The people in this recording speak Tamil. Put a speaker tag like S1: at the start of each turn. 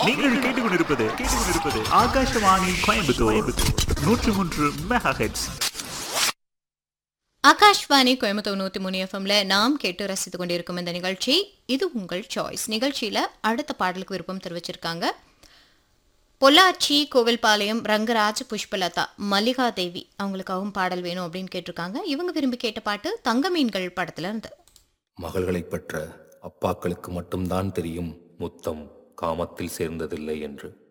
S1: நீங்கள் கேட்டுக்கொண்டிருப்பது கேட்டுக்கொண்டிருப்பது ஆகாஷவாணி கோயம்புத்தூர் நூற்றி மூன்று மெகா ஹெட்ஸ்
S2: ஆகாஷ்வாணி கோயம்புத்தூர் நூற்றி மூணு எஃப்எம்ல நாம் கேட்டு ரசித்துக் கொண்டிருக்கும் இந்த நிகழ்ச்சி இது உங்கள் சாய்ஸ் நிகழ்ச்சியில அடுத்த பாடலுக்கு விருப்பம் தெரிவிச்சிருக்காங்க பொள்ளாச்சி கோவில்பாளையம் ரங்கராஜ் புஷ்பலதா மல்லிகா தேவி அவங்களுக்காகவும் பாடல் வேணும் அப்படின்னு கேட்டிருக்காங்க இவங்க விரும்பி கேட்ட பாட்டு தங்க மீன்கள் படத்துல இருந்து
S3: மகள்களைப் பெற்ற அப்பாக்களுக்கு மட்டும்தான் தெரியும் முத்தம் காமத்தில் சேர்ந்ததில்லை என்று